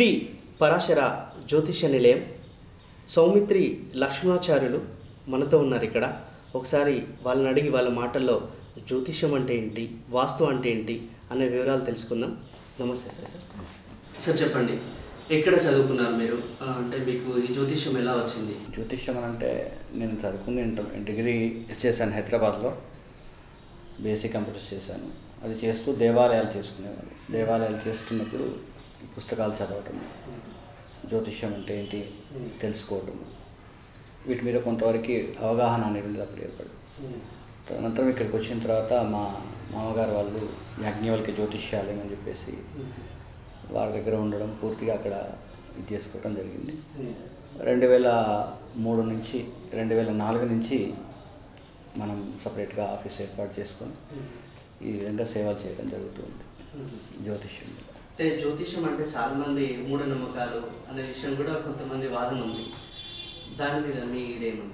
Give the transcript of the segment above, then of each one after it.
శ్రీ పరాశర జ్యోతిష్య నిలయం సౌమిత్రి లక్ష్మణాచార్యులు మనతో ఉన్నారు ఇక్కడ ఒకసారి వాళ్ళని అడిగి వాళ్ళ మాటల్లో జ్యోతిష్యం అంటే ఏంటి వాస్తు అంటే ఏంటి అనే వివరాలు తెలుసుకుందాం నమస్తే సార్ సార్ చెప్పండి ఎక్కడ చదువుకున్నారు మీరు ఆ, అంటే మీకు ఈ జ్యోతిష్యం ఎలా వచ్చింది జ్యోతిష్యం అని అంటే నేను చదువుకుని ఇంటర్ డిగ్రీ చేశాను హైదరాబాద్లో బేసిక్ కంప్యూటర్స్ చేశాను అది చేస్తూ దేవాలయాలు చేసుకునేవాడు దేవాలయాలు చేస్తున్నప్పుడు పుస్తకాలు చదవటం జ్యోతిష్యం అంటే ఏంటి తెలుసుకోవటం వీటి మీద కొంతవరకు అవగాహన అనేది అప్పుడు ఏర్పడి అనంతరం ఇక్కడికి వచ్చిన తర్వాత మా మామగారు వాళ్ళు యాజ్ఞవల్కి జ్యోతిష్యాలయం అని చెప్పేసి వాళ్ళ దగ్గర ఉండడం పూర్తిగా అక్కడ ఇది చేసుకోవటం జరిగింది రెండు వేల మూడు నుంచి రెండు వేల నాలుగు నుంచి మనం సపరేట్గా ఆఫీస్ ఏర్పాటు చేసుకొని ఈ విధంగా సేవలు చేయడం జరుగుతుంది జ్యోతిష్యం అంటే జ్యోతిష్యం అంటే చాలా మంది మూఢనమ్మకాలు అనే విషయం కూడా కొంతమంది వాదన ఉంది దాని మీద మీరేమంటారు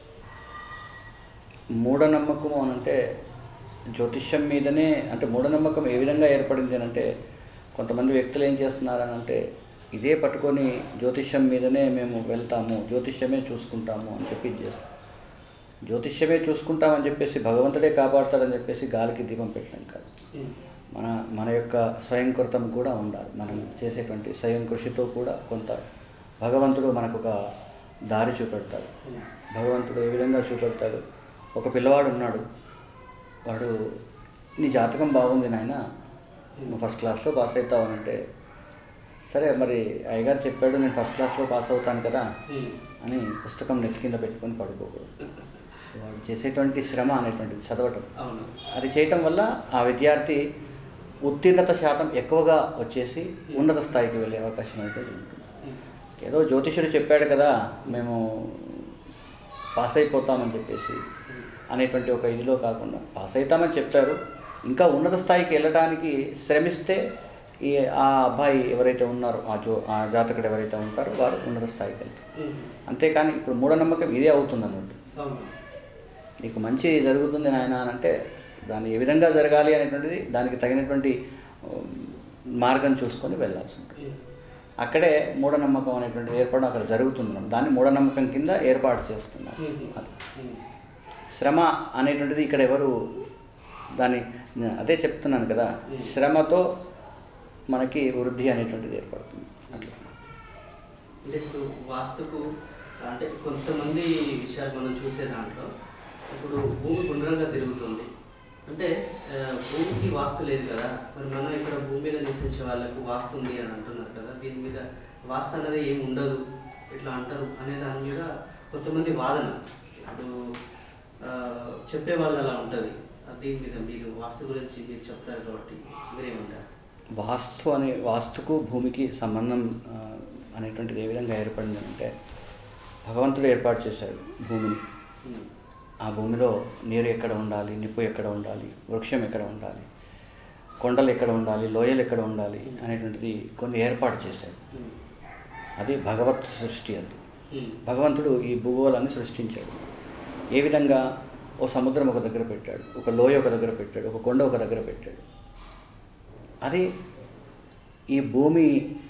మూఢనమ్మకం అని అంటే జ్యోతిష్యం మీదనే అంటే మూఢనమ్మకం ఏ విధంగా ఏర్పడింది అని అంటే కొంతమంది వ్యక్తులు ఏం చేస్తున్నారని అంటే ఇదే పట్టుకొని జ్యోతిష్యం మీదనే మేము వెళ్తాము జ్యోతిష్యమే చూసుకుంటాము అని చెప్పి ఇది చేస్తాం జ్యోతిష్యమే చూసుకుంటామని చెప్పేసి భగవంతుడే కాపాడతాడని చెప్పేసి గాలికి దీపం పెట్టడం కాదు మన మన యొక్క స్వయంకృతం కూడా ఉండాలి మనం చేసేటువంటి స్వయం కృషితో కూడా కొంత భగవంతుడు మనకు ఒక దారి చూపెడతాడు భగవంతుడు ఏ విధంగా చూపెడతాడు ఒక పిల్లవాడు ఉన్నాడు వాడు నీ జాతకం బాగుంది నాయన నువ్వు ఫస్ట్ క్లాస్లో పాస్ అవుతావు అని అంటే సరే మరి అయ్యగారు చెప్పాడు నేను ఫస్ట్ క్లాస్లో పాస్ అవుతాను కదా అని పుస్తకం నెత్తి కింద పెట్టుకొని పడుకోకూడదు వాడు చేసేటువంటి శ్రమ అనేటువంటిది చదవటం అవును అది చేయటం వల్ల ఆ విద్యార్థి ఉత్తీర్ణత శాతం ఎక్కువగా వచ్చేసి ఉన్నత స్థాయికి వెళ్ళే అవకాశం అయితే ఉంటుంది ఏదో జ్యోతిషుడు చెప్పాడు కదా మేము పాస్ అయిపోతామని చెప్పేసి అనేటువంటి ఒక ఇదిలో కాకుండా పాస్ అవుతామని చెప్పారు ఇంకా ఉన్నత స్థాయికి వెళ్ళటానికి శ్రమిస్తే ఈ ఆ అబ్బాయి ఎవరైతే ఉన్నారో ఆ జో ఆ జాతకుడు ఎవరైతే ఉంటారో వారు ఉన్నత స్థాయికి వెళ్తారు అంతేకాని ఇప్పుడు మూఢనమ్మకం ఇదే అవుతుంది అన్నట్టు అవును నీకు మంచి జరుగుతుంది నాయన అని అంటే దాన్ని ఏ విధంగా జరగాలి అనేటువంటిది దానికి తగినటువంటి ఉమ్, మార్గం చూసుకొని వెళ్ళాల్సి ఉంటుంది అక్కడే మూఢనమ్మకం అనేటువంటిది ఏర్పడడం అక్కడ జరుగుతున్నాం దాన్ని మూఢనమ్మకం కింద ఏర్పాటు చేస్తున్నాం అది శ్రమ అనేటువంటిది ఇక్కడ ఎవరు దాన్ని అదే చెప్తున్నాను కదా శ్రమతో మనకి వృద్ధి అనేటువంటిది ఏర్పడుతుంది అట్లా అంటే ఇప్పుడు వాస్తుకు అంటే కొంతమంది విషయాలు మనం చూసే దాంట్లో ఇప్పుడు భూమి గుండ్రంగా తిరుగుతుంది అంటే ఆ, భూమికి వాస్తు లేదు కదా మరి మనం ఇక్కడ భూమి మీద నివసించే వాళ్ళకు వాస్తు ఉంది అని అంటున్నారు కదా దీని మీద వాస్తు అనేది ఏమి ఉండదు ఇట్లా అంటారు అనే దాని మీద కొంతమంది వాదన ఇప్పుడు ఆ, చెప్పే వాళ్ళు అలా ఉంటుంది దీని మీద మీరు వాస్తు గురించి మీరు చెప్తారు కాబట్టి మీరేమంటారు వాస్తు అనే వాస్తుకు భూమికి సంబంధం ఆ, అనేటువంటిది ఏ విధంగా ఏర్పడింది అంటే భగవంతుడు ఏర్పాటు చేశాడు భూమిని ఉమ్. ఆ భూమిలో నీరు ఎక్కడ ఉండాలి నిప్పు ఎక్కడ ఉండాలి వృక్షం ఎక్కడ ఉండాలి కొండలు ఎక్కడ ఉండాలి లోయలు ఎక్కడ ఉండాలి అనేటువంటిది కొన్ని ఏర్పాటు చేశాడు ఉమ్. అది భగవత్ సృష్టి అది ఉమ్. భగవంతుడు ఈ భూగోళాన్ని సృష్టించాడు ఏ విధంగా ఓ సముద్రం ఒక దగ్గర పెట్టాడు ఒక లోయ ఒక దగ్గర పెట్టాడు ఒక కొండ ఒక దగ్గర పెట్టాడు అది ఈ భూమి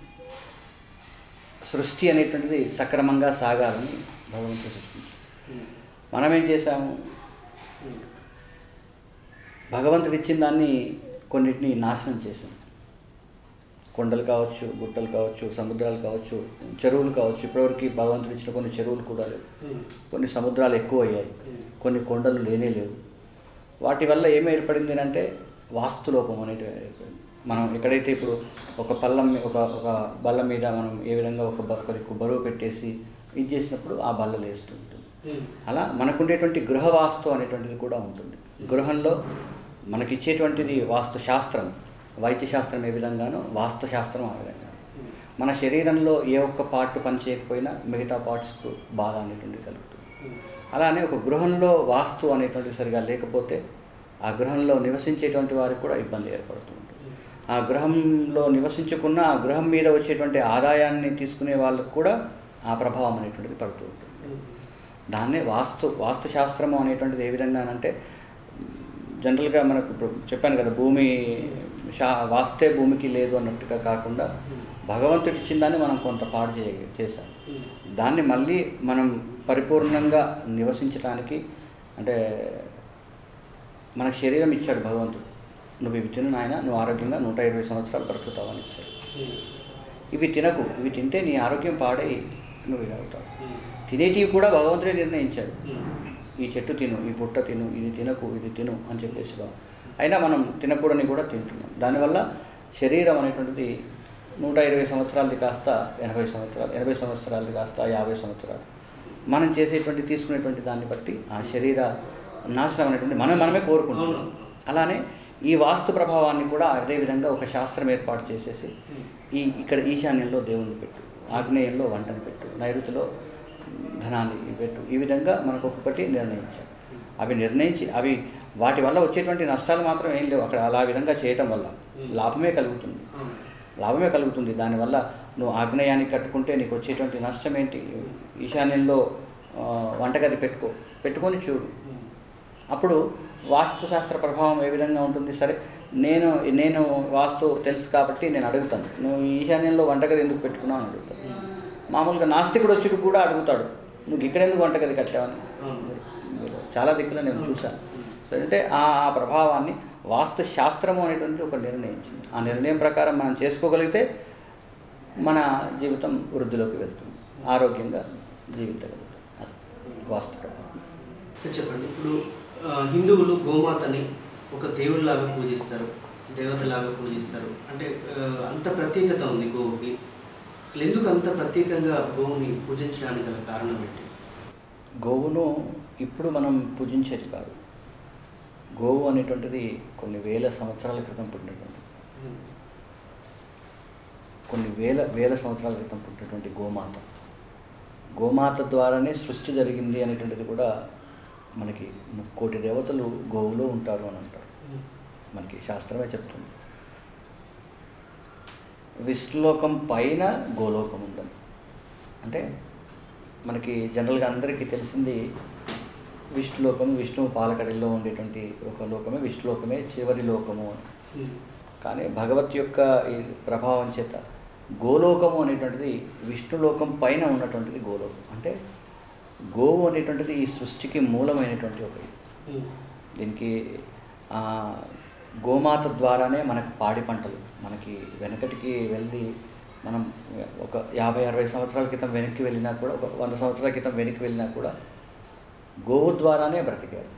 సృష్టి అనేటువంటిది సక్రమంగా సాగాలని భగవంతుడు సృష్టించాడు ఉమ్. మనం ఏం చేశాము ఉమ్. భగవంతుడు ఇచ్చిన దాన్ని కొన్నిటిని నాశనం చేశాం కొండలు కావచ్చు గుట్టలు కావచ్చు సముద్రాలు కావచ్చు చెరువులు కావచ్చు ఇప్పటివరకు భగవంతుడు ఇచ్చిన కొన్ని చెరువులు కూడా లేవు ఉమ్. కొన్ని సముద్రాలు ఎక్కువ అయ్యాయి ఉమ్. కొన్ని కొండలు లేనే లేవు వాటి వల్ల ఏం ఏర్పడింది అంటే వాస్తు లోపం అనేది ఏర్పడింది మనం ఎక్కడైతే ఇప్పుడు ఒక పళ్ళం మీ- ఒక ఒక బల్ల మీద మనం ఏ విధంగా ఒక బ- ఒక బరువు పెట్టేసి ఇది చేసినప్పుడు ఆ బల్ల లేస్తూ ఉంటుంది ఉమ్. అలా మనకుండేటువంటి గృహ వాస్తు అనేటువంటిది కూడా ఉంటుంది గృహంలో మనకి ఇచ్చేటువంటిది వాస్తు శాస్త్రం వైద్య శాస్త్రం ఏ విధంగానో వాస్తు శాస్త్రం ఆ విధంగా ఉమ్. మన శరీరంలో ఏ ఒక్క పార్ట్ పని చేయకపోయినా మిగతా పార్ట్స్కు బాధ అనేటువంటిది కలుగుతుంది ఉమ్. అలానే ఒక గృహంలో వాస్తు అనేటువంటిది సరిగా లేకపోతే ఆ గృహంలో నివసించేటువంటి వారికి కూడా ఇబ్బంది ఏర్పడుతూ ఉంటుంది ఆ గృహంలో నివసించుకున్న ఆ గృహం మీద వచ్చేటువంటి ఆదాయాన్ని తీసుకునే వాళ్ళకు కూడా ఆ ప్రభావం అనేటువంటిది పడుతూ ఉంటుంది ఉమ్. దాన్నే వాస్తు వాస్తుశాస్త్రము అనేటువంటిది ఏ విధంగా అంటే జనరల్గా మనకు ఇప్పుడు చెప్పాను కదా భూమి శా వాస్తే భూమికి లేదు అన్నట్టుగా కాకుండా భగవంతుడు ఇచ్చిన దాన్ని మనం కొంత పాడు చే చేశాం దాన్ని మళ్ళీ మనం పరిపూర్ణంగా నివసించడానికి అంటే మనకు శరీరం ఇచ్చాడు భగవంతుడు నువ్వు ఇవి తిను నాయన నువ్వు ఆరోగ్యంగా నూట ఇరవై సంవత్సరాలు బ్రతుకుతావని ఇచ్చాడు ఇవి తినకు ఇవి తింటే నీ ఆరోగ్యం పాడై నువ్వు ఇది అవుతావు తినేటివి కూడా భగవంతుడే నిర్ణయించాడు ఈ చెట్టు తిను ఈ పుట్ట తిను ఇది తినకు ఇది తిను అని చెప్పేసి బా- అయినా మనం తినకూడని కూడా తింటున్నాం దానివల్ల శరీరం అనేటువంటిది నూట ఇరవై సంవత్సరాలది కాస్త ఎనభై సంవత్సరాలు ఎనభై సంవత్సరాలది కాస్త యాభై సంవత్సరాలు మనం చేసేటువంటి తీసుకునేటువంటి దాన్ని బట్టి ఆ శరీర నాశనం అనేటువంటి మనం మనమే కోరుకుంటున్నాం అవును. అలానే ఈ వాస్తు ప్రభావాన్ని కూడా అదే విధంగా ఒక శాస్త్రం ఏర్పాటు చేసేసి ఈ ఇక్కడ ఈశాన్యంలో దేవుణ్ణి పెట్టు ఆగ్నేయంలో వంటని పెట్టు నైరుతిలో ధనాన్ని పెట్టు ఈ విధంగా మనకు ఒక్కొక్కటి నిర్ణయించారు అవి నిర్ణయించి అవి వాటి వల్ల వచ్చేటువంటి నష్టాలు మాత్రం ఏం లేవు అక్కడ అలా విధంగా చేయటం వల్ల లాభమే కలుగుతుంది లాభమే కలుగుతుంది దానివల్ల నువ్వు ఆగ్నేయానికి కట్టుకుంటే నీకు వచ్చేటువంటి నష్టం ఏంటి ఈశాన్యంలో ఆ, వంటగది పెట్టుకో పెట్టుకొని చూడు అప్పుడు వాస్తుశాస్త్ర ప్రభావం ఏ విధంగా ఉంటుంది సరే నేను నేను వాస్తు తెలుసు కాబట్టి నేను అడుగుతాను నువ్వు ఈశాన్యంలో వంటగది ఎందుకు పెట్టుకున్నావు అని అడుగుతాను మామూలుగా నాస్తికుడు వచ్చి కూడా అడుగుతాడు నువ్వు ఇక్కడ ఎందుకు వంటగది కట్టావని మీరు చాలా దిక్కులో నేను చూశాను సో అంటే ఆ ఆ ప్రభావాన్ని వాస్తు శాస్త్రము అనేటువంటి ఒక నిర్ణయించింది ఆ నిర్ణయం ప్రకారం మనం చేసుకోగలిగితే మన జీవితం వృద్ధిలోకి వెళ్తుంది ఆరోగ్యంగా జీవించగలుగుతాం అది వాస్తు ప్రభావం సార్ చెప్పండి ఇప్పుడు ఆ, హిందువులు గోమాతని ఒక దేవుడిలాగా పూజిస్తారు దేవతలాగా పూజిస్తారు అంటే ఆ, అంత ప్రత్యేకత ఉంది గోవుకి అసలు ఎందుకు అంత ప్రత్యేకంగా గోవుని పూజించడానికి గల కారణం ఏంటి గోవును ఇప్పుడు మనం పూజించేది కాదు గోవు అనేటువంటిది కొన్ని వేల సంవత్సరాల క్రితం పుట్టినటువంటి కొన్ని వేల వేల సంవత్సరాల క్రితం పుట్టినటువంటి గోమాత గోమాత ద్వారానే సృష్టి జరిగింది అనేటువంటిది కూడా మనకి ముక్కోటి దేవతలు గోవులో ఉంటారు అని అంటారు మనకి శాస్త్రమే చెప్తుంది విష్ణులోకం పైన గోలోకం ఉందని అంటే మనకి జనరల్గా అందరికీ తెలిసింది విష్ణులోకం విష్ణువు పాలకడల్లో ఉండేటువంటి ఒక లోకమే విష్ణులోకమే చివరి లోకము అని కానీ భగవత్ యొక్క ఈ ప్రభావం చేత గోలోకము అనేటువంటిది విష్ణులోకం పైన ఉన్నటువంటిది గోలోకం అంటే గోవు అనేటువంటిది ఈ సృష్టికి మూలమైనటువంటి ఒక ఇది. దీనికి ఆ, గోమాత ద్వారానే మనకు పాడి పంటలు మనకి వెనకటికి వెళ్ళి మనం ఒక యాభై అరవై సంవత్సరాల క్రితం వెనక్కి వెళ్ళినా కూడా ఒక వంద సంవత్సరాల క్రితం వెనక్కి వెళ్ళినా కూడా గోవు ద్వారానే బ్రతికారు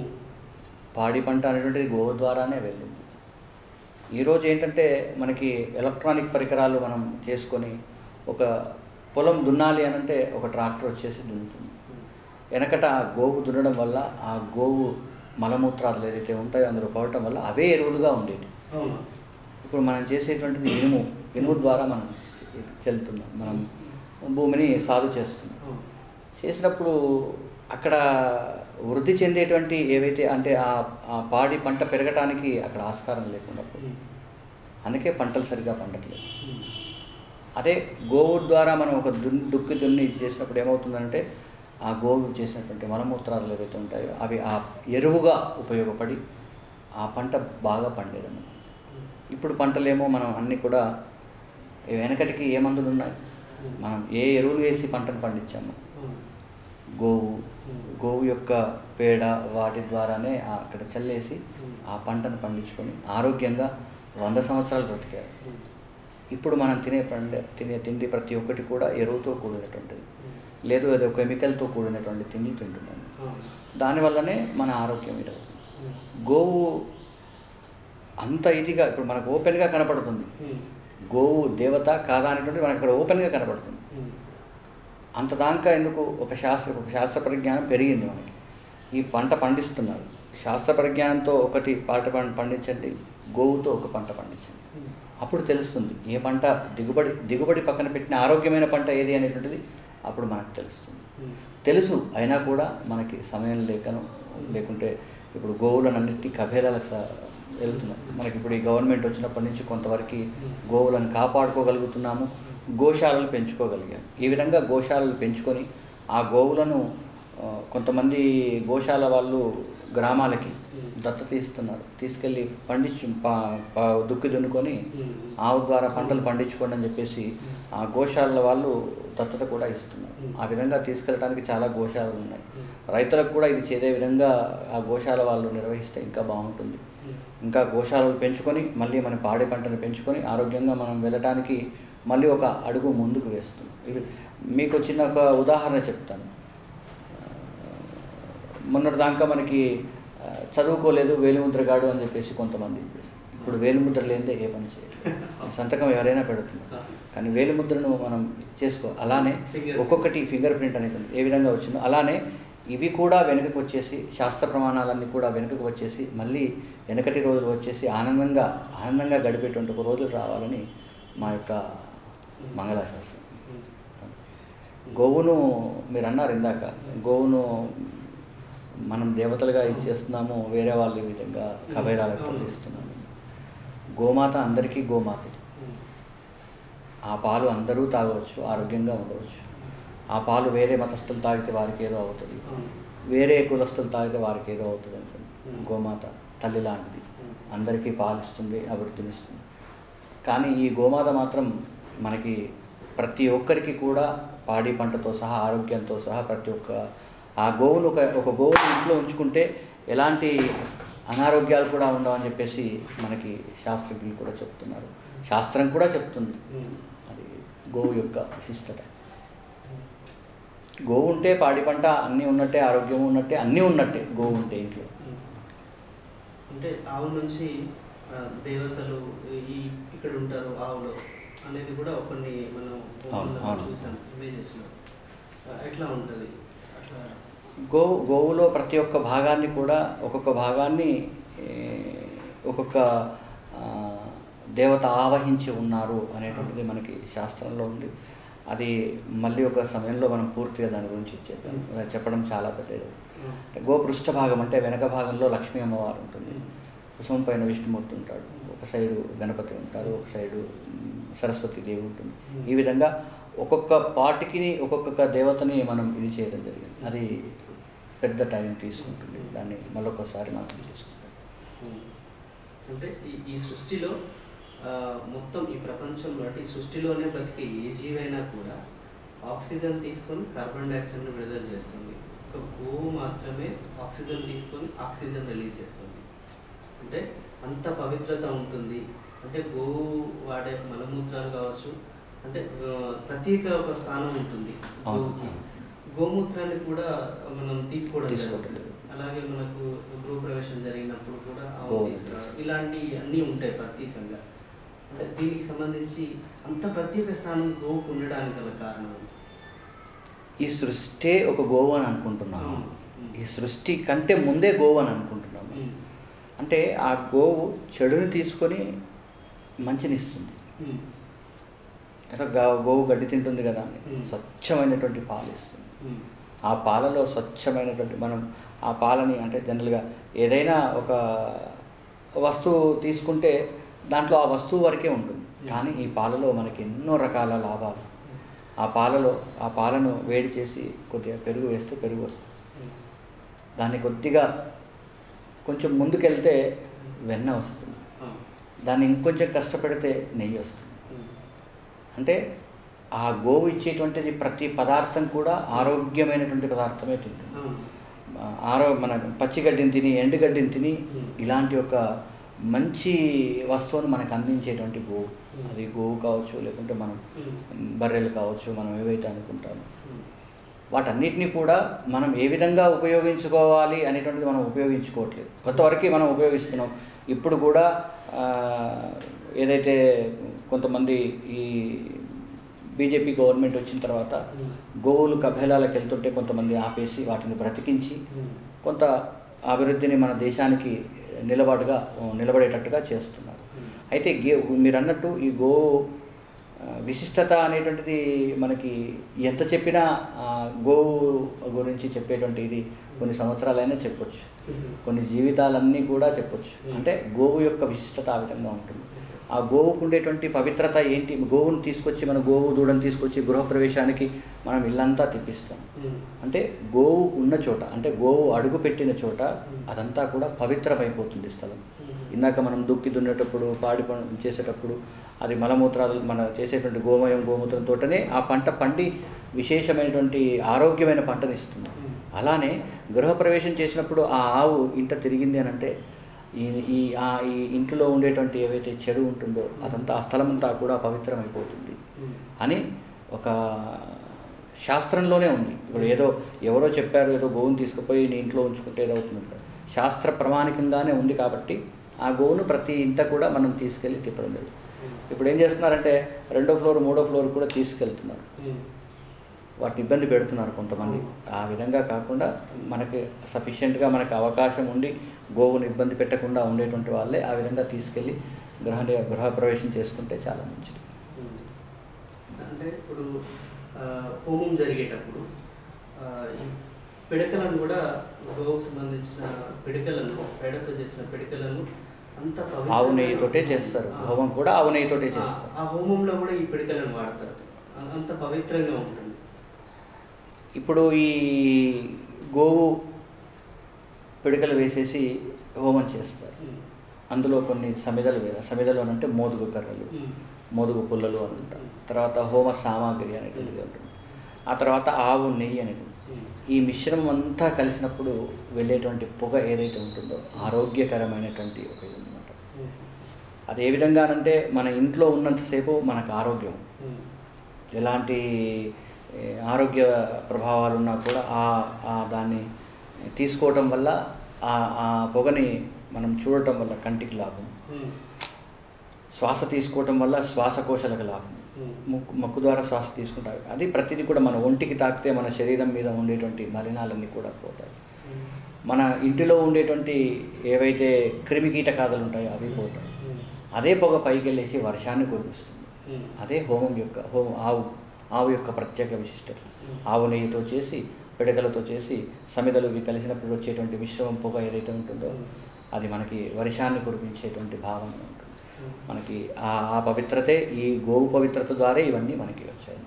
పాడి పంట అనేటువంటిది గోవు ద్వారానే వెళ్ళింది ఈరోజు ఏంటంటే మనకి ఎలక్ట్రానిక్ పరికరాలు మనం చేసుకొని ఒక పొలం దున్నాలి అని అంటే ఒక ట్రాక్టర్ వచ్చేసి దున్నుతుంది వెనకట ఆ గోవు దున్నడం వల్ల ఆ గోవు మలమూత్రాలు ఏదైతే ఉంటాయో అందులో పడటం వల్ల అవే ఎరువులుగా ఉండేవి అవును ఇప్పుడు మనం చేసేటువంటిది ఇనుము ఇనుము ద్వారా మనం చెల్లుతున్నాం మనం భూమిని సాగు చేస్తున్నాం అవును చేసినప్పుడు అక్కడ వృద్ధి చెందేటువంటి ఏవైతే అంటే ఆ ఆ పాడి పంట పెరగటానికి అక్కడ ఆస్కారం లేకుండా పోయింది. అందుకే పంటలు సరిగ్గా పండట్లేదు అదే గోవు ద్వారా మనం ఒక దున్ దుక్కి దున్ని చేసినప్పుడు ఏమవుతుందంటే ఆ గోవు చేసినటువంటి మలమూత్రాలు ఏవైతే ఉంటాయో అవి ఆ ఎరువుగా ఉపయోగపడి ఆ పంట బాగా పండేదన్నమాట ఇప్పుడు పంటలేమో మనం అన్నీ కూడా ఈ వెనకటికి ఏ మందులు ఉన్నాయి మనం ఏ ఎరువులు వేసి పంటను పండించాము గోవు గోవు యొక్క పేడ వాటి ద్వారానే ఆ అక్కడ చల్లేసి ఆ పంటను పండించుకొని ఆరోగ్యంగా వంద సంవత్సరాలు బ్రతికారు ఇప్పుడు మనం తినే పండ తినే తిండి ప్రతి ఒక్కటి కూడా ఎరువుతో కూడినటువంటిది లేదు ఏదో కెమికల్తో కూడినటువంటి తిండి తింటున్నాం దానివల్లనే మన ఆరోగ్యం ఇదవుతుంది గోవు అంత ఇదిగా ఇప్పుడు మనకు ఓపెన్గా కనపడుతుంది గోవు దేవత కాదా అనేటువంటి మనకి ఇక్కడ ఓపెన్గా కనపడుతుంది అంత దాకా ఎందుకు ఒక శాస్త్ర ఒక శాస్త్ర పరిజ్ఞానం పెరిగింది మనకి ఈ పంట పండిస్తున్నారు శాస్త్ర పరిజ్ఞానంతో ఒకటి పంట పం- పండించండి గోవుతో ఒక పంట పండించండి అప్పుడు తెలుస్తుంది ఏ పంట దిగుబడి దిగుబడి పక్కన పెట్టిన ఆరోగ్యమైన పంట ఏది అనేటువంటిది అప్పుడు మనకు తెలుస్తుంది తెలుసు అయినా కూడా మనకి సమయం లేకను లేకుంటే ఇప్పుడు గోవులనన్నిటినీ కభేదాలకు స- వెళ్తున్నాం మనకి ఇప్పుడు ఈ గవర్నమెంట్ వచ్చినప్పటి నుంచి కొంతవరకు గోవులను కాపాడుకోగలుగుతున్నాము గోశాలలు పెంచుకోగలిగాం ఈ విధంగా గోశాలలు పెంచుకొని ఆ గోవులను ఆ, కొంతమంది గోశాల వాళ్ళు గ్రామాలకి దత్తత ఇస్తున్నారు తీసుకెళ్ళి పండించు పా పా దుక్కి దున్నుకొని ఉమ్. ఆవు ద్వారా పంటలు పండించుకోండి అని చెప్పేసి ఆ గోశాల వాళ్ళు దత్తత కూడా ఇస్తున్నారు ఆ విధంగా తీసుకెళ్ళడానికి చాలా గోశాలలు ఉన్నాయి రైతులకు కూడా ఇది చేదే విధంగా ఆ గోశాల వాళ్ళు నిర్వహిస్తే ఇంకా బాగుంటుంది ఇంకా గోశాలలు పెంచుకొని మళ్ళీ మన పాడి పంటను పెంచుకొని ఆరోగ్యంగా మనం వెళ్ళటానికి మళ్ళీ ఒక అడుగు ముందుకు వేస్తుంది ఇది మీకు చిన్న ఒక ఉదాహరణ చెప్తాను మొన్నటి దాకా మనకి ఆ, చదువుకోలేదు వేలిముద్రగాడు అని చెప్పేసి కొంతమంది చేశారు. ఇప్పుడు వేలిముద్ర లేనిదే ఏ పని చేయలేదు సంతకం ఎవరైనా పెడుతున్నారు కానీ వేలిముద్రను మనం చేసుకో అలానే Finger. ఒక్కొక్కటి ఫింగర్ ప్రింట్ అనేది ఏ విధంగా వచ్చిందో అలానే ఇవి కూడా వెనుకకు వచ్చేసి శాస్త్ర ప్రమాణాలన్నీ కూడా వెనుకకు వచ్చేసి మళ్ళీ వెనకటి రోజులు వచ్చేసి ఆనందంగా ఆనందంగా గడిపేటువంటి ఒక రోజులు రావాలని మా యొక్క మంగళాశాస్త్రం గోవును మీరు అన్నారు ఇందాక గోవును మనం దేవతలుగా ఇచ్చేస్తున్నాము వేరే వాళ్ళు ఈ విధంగా కబైరాలకు తరలిస్తున్నాము గోమాత అందరికీ గోమాత ఆ పాలు అందరూ తాగవచ్చు ఆరోగ్యంగా ఉండవచ్చు ఆ పాలు వేరే మతస్థులు తాగితే వారికి ఏదో అవుతుంది వేరే కులస్తులు తాగితే వారికి ఏదో అవుతుంది అంటుంది గోమాత తల్లి లాంటిది అందరికీ పాలిస్తుంది అభివృద్ధినిస్తుంది కానీ ఈ గోమాత మాత్రం మనకి ప్రతి ఒక్కరికి కూడా పాడి పంటతో సహా ఆరోగ్యంతో సహా ప్రతి ఒక్క ఆ గోవును ఒక ఒక గోవును ఇంట్లో ఉంచుకుంటే ఎలాంటి అనారోగ్యాలు కూడా ఉండవని చెప్పేసి మనకి శాస్త్రజ్ఞులు కూడా చెప్తున్నారు శాస్త్రం కూడా చెప్తుంది అది గోవు యొక్క విశిష్టత గోవు ఉంటే పాడి పంట అన్నీ ఉన్నట్టే ఆరోగ్యం ఉన్నట్టే అన్నీ ఉన్నట్టే గోవు ఉంటే ఇంట్లో అంటే ఆవు నుంచి ఆ, దేవతలు ఈ ఇక్కడ ఉంటారు ఆవులో అనేది కూడా కొన్ని మనం అవును, ఫోన్లో అవును. చూసాం ఇమేజెస్లో ఎట్లా ఉంటుంది అట్లా గోవు గోవులో ప్రతి ఒక్క భాగాన్ని కూడా ఒక్కొక్క భాగాన్ని ఏ, ఒక్కొక్క ఆ, దేవత ఆవహించి ఉన్నారు అనేటువంటిది మనకి శాస్త్రంలో ఉంది అది మళ్ళీ ఒక సమయంలో మనం పూర్తిగా దాని గురించి చేద్దాం అది చెప్పడం చాలా పెద్దది అంటే గో పృష్ఠ భాగం అంటే వెనక భాగంలో లక్ష్మీ అమ్మవారు ఉంటుంది కుసుమం పైన విష్ణుమూర్తి ఉంటాడు ఒక సైడు గణపతి ఉంటారు ఒక సైడు మ్, సరస్వతి దేవి ఉంటుంది ఈ విధంగా ఒక్కొక్క పాటికి ఒక్కొక్క దేవతని మనం ఇది చేయడం జరిగింది అది పెద్ద టైం తీసుకుంటుంది దాన్ని మళ్ళొకసారి మనం చేసుకుంటాం ఉమ్. అంటే ఈ ఈ సృష్టిలో ఆ, మొత్తం ఈ ప్రపంచంలో అంటే ఈ సృష్టిలోనే బ్రతికే ఏ జీవైనా కూడా ఆక్సిజన్ తీసుకొని కార్బన్ డైఆక్సైడ్ని విడుదల చేస్తుంది ఒక గోవు మాత్రమే ఆక్సిజన్ తీసుకొని ఆక్సిజన్ రిలీజ్ చేస్తుంది అంటే అంత పవిత్రత ఉంటుంది అంటే గోవు వాడే మలమూత్రాలు కావచ్చు అంటే ఆ, ప్రత్యేక ఒక స్థానం ఉంటుంది అవును. గోవుకి గోమూత్రాన్ని కూడా మనం తీసుకోవడం తీసుకోవడం జరుగుతుంది. అలాగే మనకు గృహప్రవేశం జరిగినప్పుడు కూడా ఆవు గోవు తీసుకురావడం ఇలాంటి అన్నీ ఉంటాయి ప్రత్యేకంగా అంటే దీనికి సంబంధించి అంత ప్రత్యేక స్థానం గోవుకు ఉండడానికి గల కారణం ఈ సృష్టి ఒక గోవు అని అనుకుంటున్నాము అవును. ఈ సృష్టి కంటే ముందే గోవు అని అనుకుంటున్నాము ఉమ్. అంటే ఆ గోవు చెడుని తీసుకొని మంచినిస్తుంది ఉమ్. కదా గా- గోవు గడ్డి తింటుంది కదా అని మ్మ్. స్వచ్ఛమైనటువంటి పాలు ఇస్తుంది ఉమ్. ఆ పాలలో స్వచ్ఛమైనటువంటి మనం ఆ పాలని అంటే జనరల్గా ఏదైనా ఒక వస్తువు తీసుకుంటే దాంట్లో ఆ వస్తువు వరకే ఉంటుంది కానీ ఈ పాలలో మనకి ఎన్నో రకాల లాభాలు ఆ పాలలో ఆ పాలను వేడి చేసి కొద్దిగా పెరుగు వేస్తే పెరుగు వస్తుంది ఉమ్. దాన్ని కొద్దిగా కొంచెం ముందుకెళ్తే వెన్న వస్తుంది ఆ. దాన్ని ఇంకొంచెం కష్టపడితే నెయ్యి వస్తుంది ఉమ్. అంటే ఆ గోవు ఇచ్చేటువంటిది ప్రతి పదార్థం కూడా ఆరోగ్యమైనటువంటి పదార్థమే తింటుంది అవును. ఆ, ఆరో మన పచ్చిగడ్డిని తిని ఎండుగడ్డిని తిని Hmm. ఇలాంటి ఒక మంచి వస్తువును మనకు అందించేటువంటి గోవు Hmm. అది గోవు కావచ్చు లేకుంటే మనం ఉమ్. బర్రెలు కావచ్చు మనం ఏవైతే అనుకుంటామో ఉమ్. వాటన్నిటిని కూడా మనం ఏ విధంగా ఉపయోగించుకోవాలి అనేటువంటిది మనం ఉపయోగించుకోవట్లేదు కొంతవరకు మనం ఉపయోగిస్తున్నాం ఇప్పుడు కూడా ఆ, ఏదైతే కొంతమంది ఈ బీజేపీ గవర్నమెంట్ వచ్చిన తర్వాత ఉమ్. గోవులు కబేలాలకు వెళ్తుంటే కొంతమంది ఆపేసి వాటిని బ్రతికించి ఉమ్. కొంత అభివృద్ధిని మన దేశానికి నిలబడగా నిలబడేటట్టుగా చేస్తున్నారు ఉమ్. అయితే గే మీరు అన్నట్టు ఈ గో ఆ, విశిష్టత అనేటువంటిది మనకి ఎంత చెప్పినా ఆ, గోవు గురించి చెప్పేటువంటి ఇది కొన్ని సంవత్సరాలైనా చెప్పొచ్చు ఉమ్. కొన్ని జీవితాలన్నీ కూడా చెప్పొచ్చు Hmm. అంటే గోవు యొక్క విశిష్టత ఆ విధంగా ఉంటుంది ఆ గోవుకు ఉండేటువంటి పవిత్రత ఏంటి గోవును తీసుకొచ్చి మన గోవు దూడను తీసుకొచ్చి గృహప్రవేశానికి మనం ఇల్లంతా తిప్పిస్తాం ఉమ్, అంటే గోవు ఉన్న చోట అంటే గోవు అడుగు పెట్టిన చోట అదంతా కూడా పవిత్రమైపోతుంది స్థలం ఉమ్, ఇందాక మనం దుక్కి దున్నేటప్పుడు పాడి పనులు చేసేటప్పుడు అది మలమూత్రాలు మన చేసేటువంటి గోమయం గోమూత్రంతోటనే ఆ పంట పండి విశేషమైనటువంటి ఆరోగ్యమైన పంటని ఇస్తుంది ఉమ్, అలానే గృహప్రవేశం చేసినప్పుడు ఆ ఆవు ఇంట తిరిగింది అని అంటే ఈ ఈ ఆ ఈ ఇంట్లో ఉండేటువంటి ఏవైతే చెడు ఉంటుందో అదంతా ఆ స్థలం అంతా కూడా పవిత్రమైపోతుంది ఉమ్, అని ఒక శాస్త్రంలోనే ఉంది ఇప్పుడు ఏదో ఎవరో చెప్పారు ఏదో గోవును తీసుకుపోయి నీ ఇంట్లో ఉంచుకుంటే ఏదవుతుంది శాస్త్ర ప్రమాణికంగానే ఉంది కాబట్టి ఆ గోవును ప్రతి ఇంట కూడా మనం తీసుకెళ్ళి తిప్పడం జరుగుతుంది ఇప్పుడు ఏం చేస్తున్నారంటే రెండో ఫ్లోర్ మూడో ఫ్లోర్ కూడా తీసుకెళ్తున్నారు ఉమ్, వాటిని ఇబ్బంది పెడుతున్నారు కొంతమంది ఆ విధంగా కాకుండా మనకి సఫిషియెంట్గా మనకి అవకాశం ఉండి గోవును ఇబ్బంది పెట్టకుండా ఉండేటువంటి వాళ్ళే ఆ విధంగా తీసుకెళ్ళి గృహ గృహప్రవేశం చేసుకుంటే చాలా మంచిది ఉమ్. అంటే ఇప్పుడు ఆ, హోమం జరిగేటప్పుడు ఆ, ఈ పిడకలను కూడా గోవుకు సంబంధించిన పిడకలను పేడతో చేసిన పిడకలను అంత పవిత్రంగా- ఆవు నెయ్యితోటే చేస్తారు ఆ. హోమం కూడా ఆవు నెయ్యితోటే చేస్తారు ఆ హోమంలో కూడా ఈ పిడకలను వాడతారు అ- అంత పవిత్రంగా ఉంటుంది ఇప్పుడు ఈ గోవు పిడకలు వేసేసి హోమం చేస్తారు ఉమ్, అందులో కొన్ని సమిదలు వే- సమిదలు అని అంటే మోదుగు కర్రలు ఉమ్, మోదుగు పుల్లలు అని ఉంటారు తర్వాత హోమ సామాగ్రి అనేటువంటిది ఉంటుంది ఆ తర్వాత ఆవు నెయ్యి అనేది ఉమ్, ఈ మిశ్రమం అంతా కలిసినప్పుడు వెళ్ళేటువంటి పొగ ఏదైతే ఉంటుందో ఆరోగ్యకరమైనటువంటి ఒక ఇది అనమాట ఉమ్, అది ఏ విధంగానంటే మన ఇంట్లో ఉన్నంతసేపు మనకు ఆరోగ్యం ఉమ్, ఎలాంటి ఏ, ఆరోగ్య ప్రభావాలు ఉన్నా కూడా ఆ ఆ దాన్ని తీసుకోవటం వల్ల ఆ ఆ పొగని మనం చూడటం వల్ల కంటికి లాభం ఉమ్, శ్వాస తీసుకోవటం వల్ల శ్వాసకోశాలకు లాభం ఉమ్, ముక్కు ముక్కు ద్వారా శ్వాస తీసుకుంటారు అది ప్రతిదీ కూడా మన ఒంటికి తాకితే మన శరీరం మీద ఉండేటువంటి మలినాలన్నీ కూడా పోతాయి ఉమ్, మన ఇంటిలో ఉండేటువంటి ఏవైతే క్రిమి కీటకాదులు ఉంటాయో అవి పోతాయి ఉమ్, అదే పొగ పైకి వెళ్ళేసి వర్షాన్ని కురిపిస్తుంది ఉమ్, అదే హోమం యొక్క హోమం ఆవు ఆవు యొక్క ప్రత్యేక విశిష్టత ఆవు నెయ్యితో చేసి పిడకలతో చేసి సమిదలు ఇవి కలిసినప్పుడు వచ్చేటువంటి మిశ్రమం పొగ ఏదైతే ఉంటుందో అది మనకి వర్షాన్ని కురిపించేటువంటి భావన ఉంటుంది ఉమ్. మనకి ఆ ఆ పవిత్రతే ఈ గోవు పవిత్రత ద్వారా ఇవన్నీ మనకి వచ్చాయి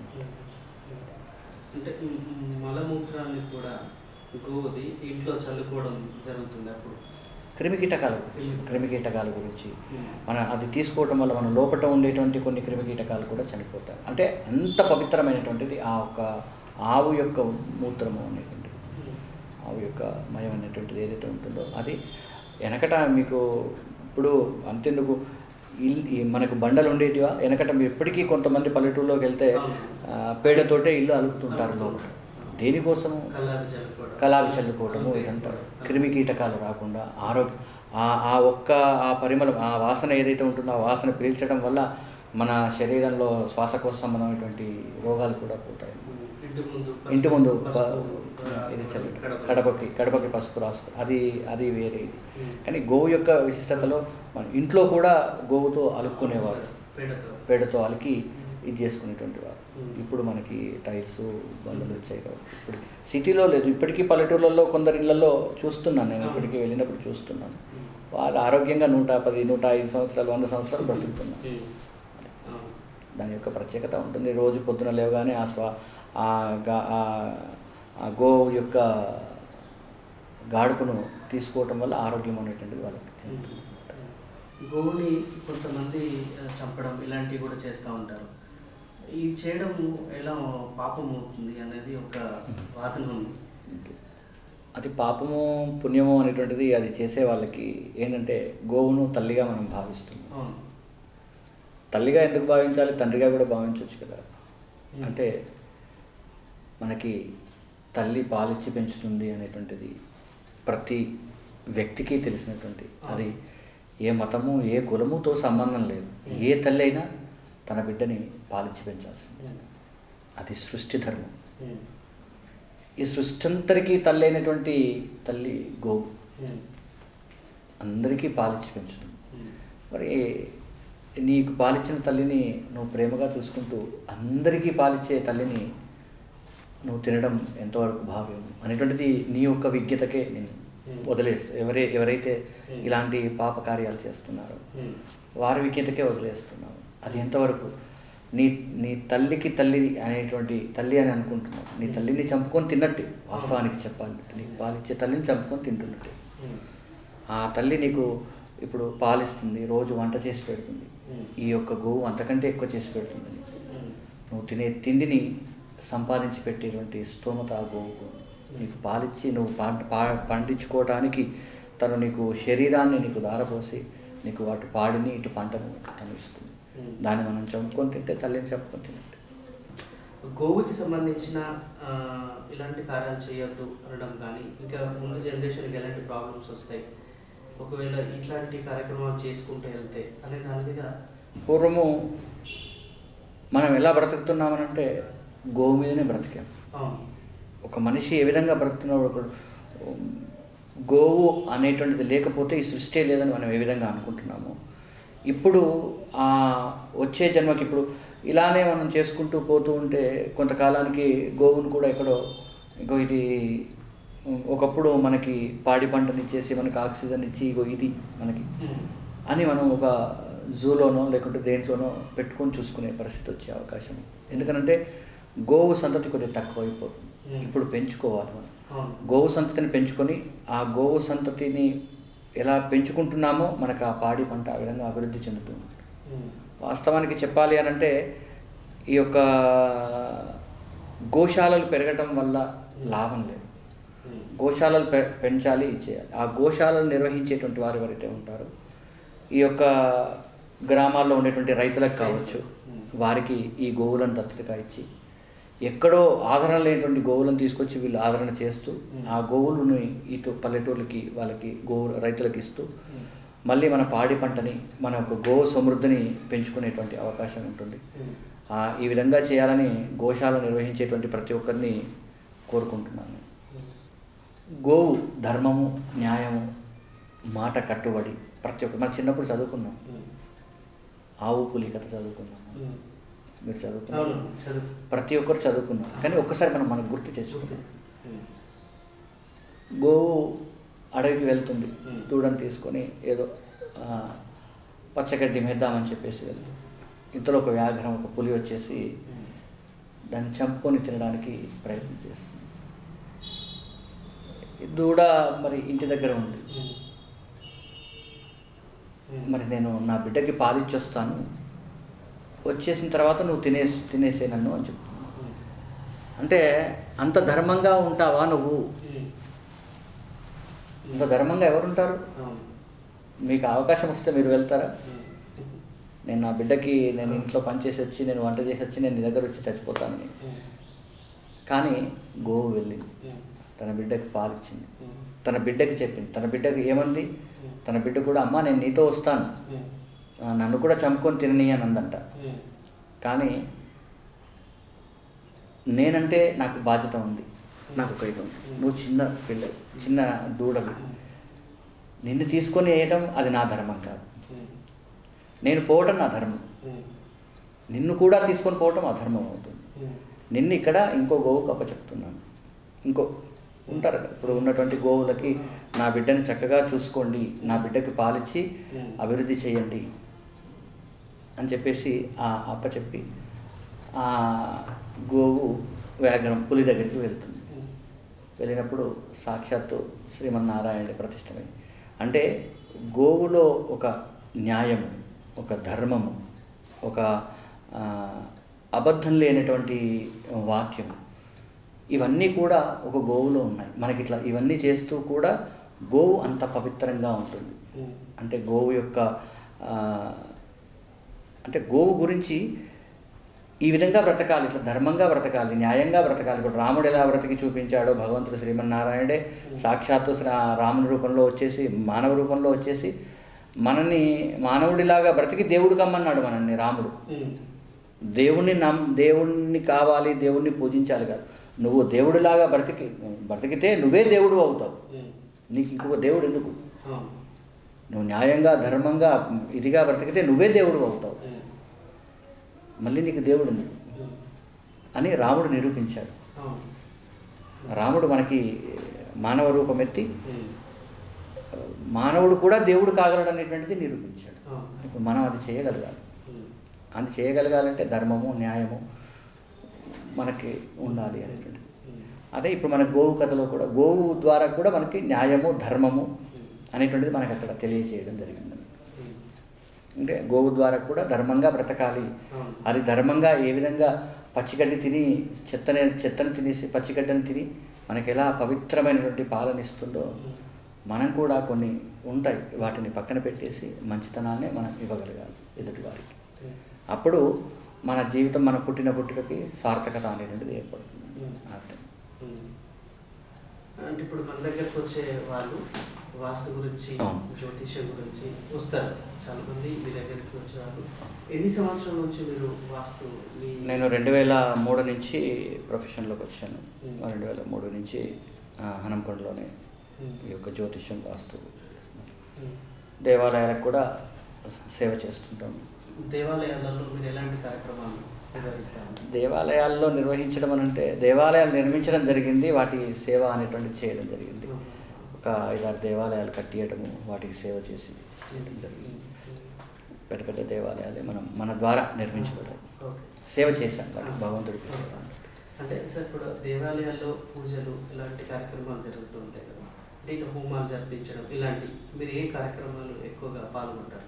అంటే మ్, మ్, మలమూత్రాన్ని కూడా గోవుది ఇంట్లో చల్లుకోవడం జరుగుతుంది అప్పుడు క్రిమి కీటకాల గురించి క్రిమి కీటకాల గురించి ఉమ్, మన అది తీసుకోవటం వల్ల మన లోపల ఉండేటువంటి కొన్ని క్రిమి కీటకాలు కూడా చనిపోతాయి అంటే అంత పవిత్రమైనటువంటిది ఆ ఒక్క ఆవు యొక్క మూత్రము అనేటువంటిది ఉమ్, ఆవు యొక్క మయం అనేటువంటిది ఏదైతే ఉంటుందో అది వెనకట మీకు ఇప్పుడు అంతెందుకు ఇల్ ఈ మనకు బండలు ఉండేటివా వెనకట మీరు ఎప్పటికీ కొంతమంది పల్లెటూరులోకి వెళ్తే అవును. ఆ, పేడతోటే ఇల్లు అలుకుతుంటారు లోపల దేనికోసము కల్లాపి చల్లుకోవడం కలాపి చల్లుకోవటము అవును, ఇదంతా వేసుకోవడం. క్రిమి కీటకాలు రాకుండా ఆరోగ్య ఆ ఆ ఒక్క ఆ పరిమళం ఆ వాసన ఏదైతే ఉంటుందో ఆ వాసన పీల్చడం వల్ల మన శరీరంలో శ్వాసకోశ సంబంధమైనటువంటి రోగాలు కూడా పోతాయి ఉమ్, ఇంటి ముందు ఇంటి ముందు పసుపు ప- రాసుకోవడం, ఇది చల్లటం. కడప. కడపకి కడపకి పసుపు రాసుకో అది అది వేరే ఇది ఉమ్. కానీ గోవు యొక్క విశిష్టతలో మన ఇంట్లో కూడా గోవుతో అలుక్కునేవారు పేడతో పేడతో అలికి ఇది చేసుకునేటువంటి వారు ఉమ్. ఇప్పుడు మనకి టైల్స్ బండలు వచ్చాయి కాబట్టి ఇప్పుడు సిటీలో లేదు ఇప్పటికీ పల్లెటూళ్ళల్లో కొందరి ఇళ్లలో చూస్తున్నాను నేను అవును. ఇప్పటికీ వెళ్ళినప్పుడు చూస్తున్నాను ఉమ్. వాళ్ళు ఆరోగ్యంగా నూట పది నూట ఐదు సంవత్సరాలు వంద సంవత్సరాలు బ్రతుకుతున్నారు ఉమ్. అవును. దాని యొక్క ప్రత్యేకత ఉంటుంది రోజు పొద్దున లేవగానే ఆ స్వా ఆ గా- ఆ- ఆ గోవు యొక్క గాడుపును తీసుకోవటం వల్ల ఆరోగ్యం అనేటువంటిది వాళ్ళకి చెందుతుంది. గోవుని కొంతమంది ఆ, చంపడం ఇలాంటివి కూడా చేస్తూ ఉంటారు ఈ చేయడం ఎలా పాపం అవుతుంది అనేది ఒక వాదన ఉంది అది పాపము పుణ్యము అనేటువంటిది అది చేసే వాళ్ళకి ఏంటంటే గోవును తల్లిగా మనం భావిస్తున్నాం అవును తల్లిగా ఎందుకు భావించాలి తండ్రిగా కూడా భావించవచ్చు కదా Hmm. అంటే మనకి తల్లి పాలిచ్చి పెంచుతుంది అనేటువంటిది ప్రతి వ్యక్తికి తెలిసినటువంటి అది ఏ మతము ఏ కులముతో సంబంధం లేదు ఏ తల్లి అయినా తన బిడ్డని పాలిచ్చి పెంచాల్సింది ఉమ్. అది సృష్టి ధర్మం ఉమ్. ఈ సృష్టి అంతరికీ తల్లి అయినటువంటి తల్లి గోవు ఉమ్. అందరికీ పాలిచ్చి పెంచుతుంది ఉమ్. మరి నీకు పాలిచ్చిన తల్లిని నువ్వు ప్రేమగా చూసుకుంటూ అందరికీ పాలిచ్చే తల్లిని నువ్వు తినడం ఎంతవరకు భావ్యం అనేటువంటిది నీ యొక్క విజ్ఞతకే నేను వదిలేస్తారు ఎవరే ఎవరైతే ఇలాంటి పాప కార్యాలు చేస్తున్నారో ఉమ్, వారి కిందకే వదిలేస్తున్నారు అది ఎంతవరకు నీ నీ తల్లికి తల్లి అనేటువంటి తల్లి అని అనుకుంటున్నావు నీ తల్లిని చంపుకొని తిన్నట్టే వాస్తవానికి చెప్పాలి నీకు పాలిచ్చే తల్లిని చంపుకొని తింటున్నట్టే ఉమ్, ఆ తల్లి నీకు ఇప్పుడు పాలిస్తుంది రోజు వంట చేసి పెడుతుంది ఉమ్, ఈ యొక్క గోవు అంతకంటే ఎక్కువ చేసి పెడుతుంది నీకు. ఉమ్, నువ్వు తినే తిండిని సంపాదించి పెట్టేటువంటి స్తోమత ఆ గోవుకు నీకు పాలిచ్చి నువ్వు పా- పా- పండించుకోవటానికి తను నీకు శరీరాన్ని నీకు దారపోసి నీకు వాటి పాడిని ఇటు పంటను తను ఇస్తుంది ఉమ్. దాన్ని మనం చంపుకొని తింటే తల్లిని చంపుకొని తిన్నట్టు గోవుకి సంబంధించిన ఆ, ఇలాంటి కార్యాలు చేయొద్దు అనడం కానీ ఇంకా ముందు జనరేషన్కి ఎలాంటి ప్రాబ్లమ్స్ వస్తాయి ఒకవేళ ఇట్లాంటి కార్యక్రమాలు చేసుకుంటూ వెళ్తే అనే దాని మీద పూర్వము మనం ఎలా బ్రతుకుతున్నామనంటే గోవు మీదనే బ్రతికాం అవును ఒక మనిషి ఏ విధంగా బ్రతుకుతున్నాడు ఒకడు ఉమ్, గోవు అనేటువంటిది లేకపోతే ఈ సృష్టి లేదని మనం ఏ విధంగా అనుకుంటున్నాము ఇప్పుడు ఆ వచ్చే జన్మకి ఇప్పుడు ఇలానే మనం చేసుకుంటూ పోతూ ఉంటే కొంతకాలానికి గోవును కూడా ఎక్కడో ఇంకో ఇది ఉమ్, ఒకప్పుడు మనకి పాడి పంటనిచ్చేసి మనకి ఆక్సిజన్ ఇచ్చి ఇగో ఇది మనకి ఉమ్, అని మనం ఒక జూలోనో లేకుంటే దేంట్లోనో పెట్టుకొని చూసుకునే పరిస్థితి వచ్చే అవకాశం ఉంది. ఎందుకనంటే గోవు సంతతి కొద్దిగా తక్కువ అయిపోతుంది Hmm. ఇప్పుడు పెంచుకోవాలి మనం అవును గోవు సంతతిని పెంచుకొని ఆ గోవు సంతతిని ఎలా పెంచుకుంటున్నామో మనకు ఆ పాడి పంట ఆ విధంగా అభివృద్ధి చెందుతుంది ఉమ్, వాస్తవానికి చెప్పాలి అని అంటే ఈ యొక్క గోశాలలు పెరగటం వల్ల లాభం లేదు ఉమ్, గోశాలలు పె పెంచాలి ఇచ్చేయాలి ఆ గోశాలలు నిర్వహించేటువంటి వారు ఎవరైతే ఉంటారో ఈ యొక్క గ్రామాల్లో ఉండేటువంటి రైతులకు కావచ్చు వారికి ఈ గోవులను దత్తతగా ఇచ్చి ఎక్కడో ఆదరణ లేనటువంటి గోవులను తీసుకొచ్చి వీళ్ళు ఆదరణ చేస్తూ ఆ గోవులను ఇటు పల్లెటూర్లకి వాళ్ళకి గోవు రైతులకు ఇస్తూ ఉమ్, మళ్ళీ మన పాడి పంటని మన యొక్క గో సమృద్ధిని పెంచుకునేటువంటి అవకాశం ఉంటుంది ఉమ్, ఆ, ఈ విధంగా చేయాలని గోశాల నిర్వహించేటువంటి ప్రతి ఒక్కరిని కోరుకుంటున్నాను ఉమ్, గోవు ధర్మము న్యాయము మాట కట్టుబడి ప్రతి ఒక్క మనం చిన్నప్పుడు చదువుకున్నాం ఉమ్, ఆవు పులి కథ చదువుకున్నాం ఉమ్. మీరు చదువుకున్నారు అవును చదువు ప్రతి ఒక్కరు చదువుకున్నాం కానీ ఒక్కసారి మనం మనకు గుర్తు గుర్తు. చేసుకుంటాం ఉమ్, గోవు అడవికి వెళ్తుంది Hmm. దూడని తీసుకొని ఏదో ఆ, పచ్చగడ్డి మేద్దామని చెప్పేసి వెళ్తుంది ఇంతలో ఒక వ్యాఘ్రం ఒక పులి వచ్చేసి ఉమ్, దాన్ని చంపుకొని తినడానికి ప్రయత్నం చేస్తుంది ఈ దూడ మరి ఇంటి దగ్గర ఉంది ఉమ్, ఉమ్, మరి నేను నా బిడ్డకి పాలిచ్చొస్తాను వచ్చేసిన తర్వాత నువ్వు తినేసి తినేసే నన్ను అని చెప్తున్నాను ఉమ్, అంటే అంత ధర్మంగా ఉంటావా నువ్వు ఉమ్, అంత ధర్మంగా ఎవరుంటారు అవును మీకు అవకాశం వస్తే మీరు వెళ్తారా ఉమ్, నేను నా బిడ్డకి నేను ఇంట్లో పనిచేసి వచ్చి నేను వంట చేసి వచ్చి నేను నీ దగ్గర వచ్చి చచ్చిపోతానని ఉమ్, కానీ గోవు వెళ్ళింది ఉమ్, తన బిడ్డకి పాలిచ్చింది ఉమ్, తన బిడ్డకి చెప్పింది తన బిడ్డకి ఏమంది ఉమ్, తన బిడ్డ కూడా అమ్మ నేను నీతో వస్తాను ఉమ్, ఆ, నన్ను కూడా చంపుకొని తినని అని అందంట ఉమ్, కానీ నేనంటే నాకు బాధ్యత ఉంది నాకు ఒక ఇది ఉంది నువ్వు చిన్న పిల్ల చిన్న దూడవి నిన్ను తీసుకొని వేయటం అది నా ధర్మం కాదు ఉమ్, నేను పోవటం నా ధర్మం ఉమ్, నిన్ను కూడా తీసుకొని పోవటం అధర్మం అవుతుంది ఉమ్, నిన్ను ఇక్కడ ఇంకో గోవుకు అప్పచెప్తున్నాను ఇంకో ఉంటారు కదా ఇప్పుడు ఉన్నటువంటి గోవులకి నా బిడ్డని చక్కగా చూసుకోండి నా బిడ్డకి పాలిచ్చి అభివృద్ధి చేయండి అని చెప్పేసి ఆ అప్పచెప్పి ఆ గోవు వ్యాఘ్రం పులి దగ్గరికి వెళ్తుంది ఉమ్, వెళ్ళినప్పుడు సాక్షాత్తు శ్రీమన్నారాయణుడి ప్రతిష్టమైంది అంటే గోవులో ఒక న్యాయము ఒక ధర్మము ఒక ఆ, అబద్ధం లేనటువంటి వాక్యము ఇవన్నీ కూడా ఒక గోవులో ఉన్నాయి మనకి ఇట్లా ఇవన్నీ చేస్తూ కూడా గోవు అంత పవిత్రంగా ఉంటుంది ఉమ్, అంటే గోవు యొక్క ఆ, అంటే గోవు గురించి ఈ విధంగా బ్రతకాలి ఇట్లా ధర్మంగా బ్రతకాలి న్యాయంగా బ్రతకాలి ఇప్పుడు రాముడు ఎలా బ్రతికి చూపించాడో భగవంతుడు శ్రీమన్నారాయణుడే సాక్షాత్తు శ్రీ రాముని రూపంలో వచ్చేసి మానవ రూపంలో వచ్చేసి మనల్ని మానవుడిలాగా బ్రతికి దేవుడు కమ్మన్నాడు మనల్ని రాముడు ఉమ్, దేవుణ్ణి నమ్ దేవుణ్ణి కావాలి దేవుణ్ణి పూజించాలి కాదు నువ్వు దేవుడిలాగా బ్రతికి బ్రతికితే నువ్వే దేవుడు అవుతావు ఉమ్, నీకు ఇంకొక దేవుడు ఎందుకు అవును నువ్వు న్యాయంగా ధర్మంగా ఇదిగా బ్రతికితే నువ్వే దేవుడు అవుతావు ఉమ్, మళ్ళీ నీకు దేవుడు ఎందుకు ఉమ్, అని రాముడు నిరూపించాడు అవును రాముడు మనకి మానవ రూపం ఎత్తి ఉమ్, మానవుడు కూడా దేవుడు కాగలడు అనేటువంటిది నిరూపించాడు అవును. ఇప్పుడు మనం అది చేయగలగాలి ఉమ్. అది చేయగలగాలంటే ధర్మము న్యాయము మనకి ఉండాలి అనేటువంటిది ఉమ్. అదే ఇప్పుడు మన గోవు కథలో కూడా గోవు ద్వారా కూడా మనకి న్యాయము ధర్మము అనేటువంటిది మనకి అక్కడ తెలియచేయడం జరిగింది ఉమ్. అంటే గోవు ద్వారా కూడా ధర్మంగా బ్రతకాలి అవును. అది ధర్మంగా ఏ విధంగా పచ్చిగడ్డి తిని చెత్తని చెత్తను తినేసి పచ్చిగడ్డని తిని మనకి ఎలా పవిత్రమైనటువంటి పాలన ఇస్తుందో ఉమ్. మనం కూడా కొన్ని ఉంటాయి వాటిని పక్కన పెట్టేసి మంచితనాన్నే మనం ఇవ్వగలగాలి ఎదుటి వారికి ఉమ్. అప్పుడు మన జీవితం మన పుట్టిన పుట్టుకకి సార్థకత అనేటువంటిది ఏర్పడుతుంది ఉమ్. అంటే ఉమ్. అంటే ఇప్పుడు మన దగ్గరకు వచ్చే వాళ్ళు వాస్తు గురించి అవును. జ్యోతిష్యం గురించి వస్తారు చాలా మంది మీ దగ్గరికి వచ్చే వాళ్ళు ఎన్ని సంవత్సరాల నుంచి మీరు వాస్తు మీ నేను రెండు వేల మూడు నుంచి ప్రొఫెషన్లోకి వచ్చాను మ్మ్. రెండు వేల మూడు నుంచి ఆ, హనంకొండలోనే ఉమ్. ఈ యొక్క జ్యోతిష్యం వాస్తు చేస్తున్నాను ఉమ్. దేవాలయాలకు కూడా సేవ చేస్తుంటాము దేవాలయాలలో మీరు ఎలాంటి కార్యక్రమాలు నిర్వహిస్తారు దేవాలయాల్లో నిర్వహించడం అని అంటే దేవాలయాలు నిర్మించడం జరిగింది వాటి సేవ అనేటువంటిది చేయడం జరిగింది ఒక ఐదారు దేవాలయాలు కట్టియటము వాటికి సేవ చేసి చేయడం జరిగింది పెద్ద పెద్ద దేవాలయాలే మనం మన ద్వారా నిర్మించబడ్డాయి ఓకే సేవ చేశాం వాటికి భగవంతుడికి సేవ అంటే అంటే సార్ ఇప్పుడు దేవాలయాల్లో పూజలు ఇలాంటి కార్యక్రమాలు జరుగుతూ ఉంటాయి కదా అంటే ఇట్లా హోమాలు జరిపించడం ఇలాంటి మీరు ఏ కార్యక్రమాలు ఎక్కువగా పాల్గొంటారు